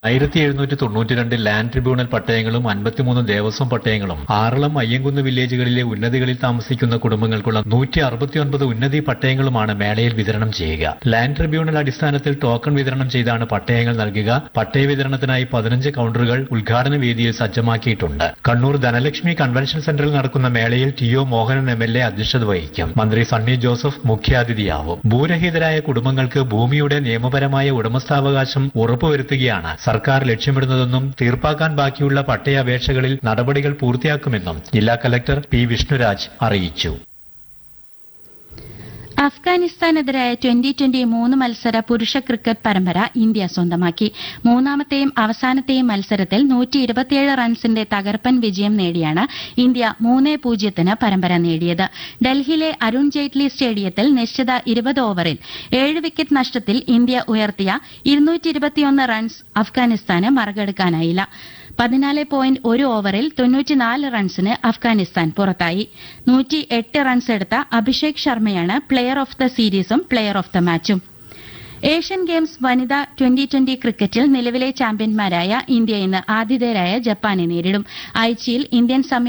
ആയിരത്തി എഴുന്നൂറ്റി തൊണ്ണൂറ്റിരണ്ട് ലാൻഡ് ട്രിബ്യൂണൽ പട്ടയങ്ങളും അൻപത്തിമൂന്ന് ദേവസ്വം പട്ടയങ്ങളും ആറളം അയ്യങ്കുന്ന് വില്ലേജുകളിലെ ഉന്നതികളിൽ താമസിക്കുന്ന കുടുംബങ്ങൾക്കുള്ള നൂറ്റി അറുപത്തിയൊൻപത് ഉന്നതി പട്ടയങ്ങളുമാണ് മേളയിൽ വിതരണം ചെയ്യുക ലാൻഡ് ട്രിബ്യൂണൽ അടിസ്ഥാനത്തിൽ ടോക്കൺ വിതരണം ചെയ്താണ് പട്ടയങ്ങൾ നൽകുക പട്ടയ വിതരണത്തിനായി പതിനഞ്ച് കൌണ്ടറുകൾ ഉദ്ഘാടന വേദിയിൽ സജ്ജമാക്കിയിട്ടുണ്ട് കണ്ണൂർ ധനലക്ഷ്മി കൺവെൻഷൻ സെന്ററിൽ നടക്കുന്ന മേളയിൽ T O Mohanan M L A അധ്യക്ഷത വഹിക്കും മന്ത്രി സണ്ണി ജോസഫ് മുഖ്യാതിഥിയാവും ഭൂരഹിതരായ കുടുംബങ്ങൾക്ക് ഭൂമിയുടെ നിയമപരമായ ഉടമസ്ഥാവകാശം ഉറപ്പുവരുത്തുകയാണ് സർക്കാർ ലക്ഷ്യമിടുന്നതെന്നും തീർപ്പാക്കാൻ ബാക്കിയുള്ള പട്ടയ അപേക്ഷകളിൽ നടപടികൾ പൂർത്തിയാക്കുമെന്നും ജില്ലാ കലക്ടർ പി വിഷ്ണുരാജ് അറിയിച്ചു അഫ്ഗാനിസ്ഥാനെതിരായ ട്വന്റി ട്വന്റി മൂന്ന് മത്സര പുരുഷ ക്രിക്കറ്റ് പരമ്പര ഇന്ത്യ സ്വന്തമാക്കി മൂന്നാമത്തെയും അവസാനത്തെയും മത്സരത്തിൽ നൂറ്റി ഇരുപത്തിയേഴ് റൺസിന്റെ തകർപ്പൻ വിജയം നേടിയാണ് ഇന്ത്യ മൂന്ന് പൂജ്യത്തിന് പരമ്പര നേടിയത് ഡൽഹിയിലെ അരുൺ ജെയ്റ്റ്ലി സ്റ്റേഡിയത്തിൽ നിശ്ചിത ഇരുപത് ഓവറിൽ ഏഴ് വിക്കറ്റ് നഷ്ടത്തിൽ ഇന്ത്യ ഉയർത്തിയ ഇരുന്നൂറ്റി ഇരുപത്തിയൊന്ന് റൺസ് അഫ്ഗാനിസ്ഥാന് മറികടക്കാനായില്ല പതിനാല് പോയിന്റ് ഒരു ഓവറിൽ തൊണ്ണൂറ്റിനാല് റൺസിന് അഫ്ഗാനിസ്ഥാൻ പുറത്തായി നൂറ്റി എട്ട് റൺസ് എടുത്ത അഭിഷേക് ശർമ്മയാണ് പ്ലെയർ ഓഫ് ദ സീരീസും പ്ലെയർ ഓഫ് ദ മാച്ചും ഏഷ്യൻ ഗെയിംസ് വനിതാ ട്വന്റി ട്വന്റി ക്രിക്കറ്റിൽ നിലവിലെ ചാമ്പ്യന്മാരായ ഇന്ത്യ ഇന്ന് ആതിഥേയരായ ജപ്പാനെ നേരിടും ആഴ്ചയിൽ ഇന്ത്യൻ സമയം